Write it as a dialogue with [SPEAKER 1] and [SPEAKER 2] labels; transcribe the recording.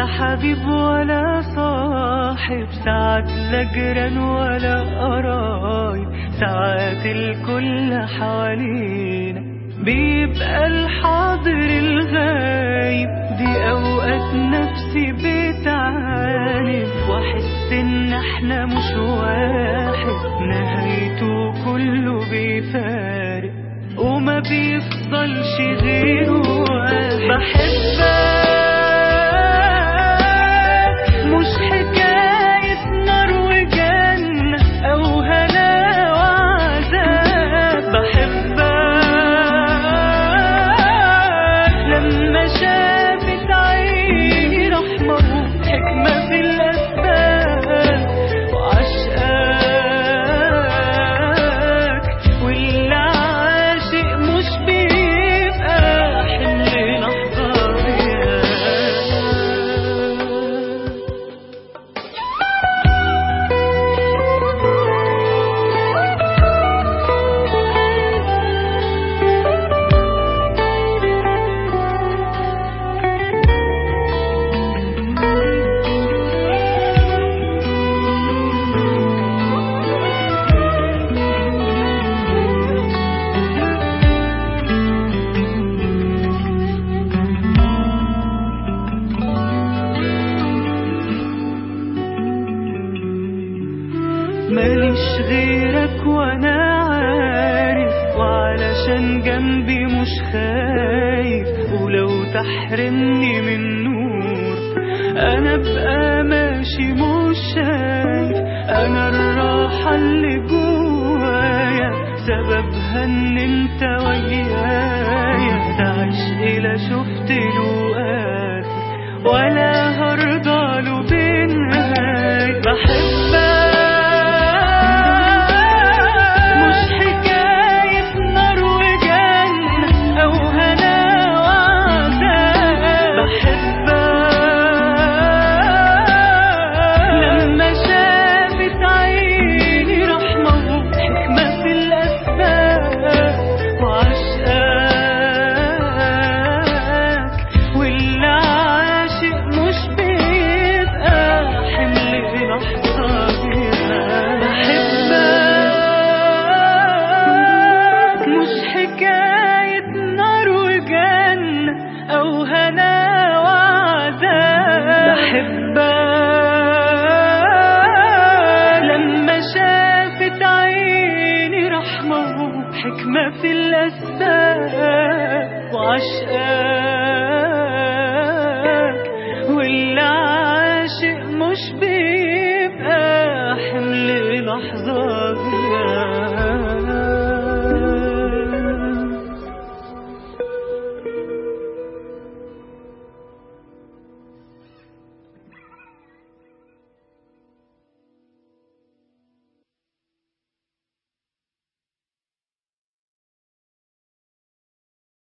[SPEAKER 1] حبيب ولا صاحب ساعات لا جيران ولا قرايب ساعات الكل حوالينا بيبقى الحاضر الغايب دي اوقات نفسي بتعاني واحس ان احنا مش واحد نهايته كله بيفارق وما بيفضلش غيره واحد بحبك مش حكاية نار وجنة أو هنا وعذاب بحبك لما شافت عيني رحمة وحكمة في الأسباب وعشقاك واللي عاشق مش بيبقى حمل لحظة غياب ماليش غيرك وانا عارف وعلشان جنبي مش خايف ولو تحرمني من نور انا بقى ماشي مش شايف انا الراحة اللي جوايا سببها ان انت ويايا ده عشق لا شفت له اخر ولا هرضى له بنهاية بحبك مش حكاية نار وجنة أو هنا وعذاب بحبك لما شافت عيني رحمة وحكمة في الأسباب وعشقاك واللي عاشق مش بيبقى حمل لحظة بيبقى بحبك مش حكاية نار وجنة أو هنا وعذاب بحبك لما شافت عيني رحمة وحكمة في الأسباب وعشقاك واللي عاشق مش بيبقى حمل لحظة غياب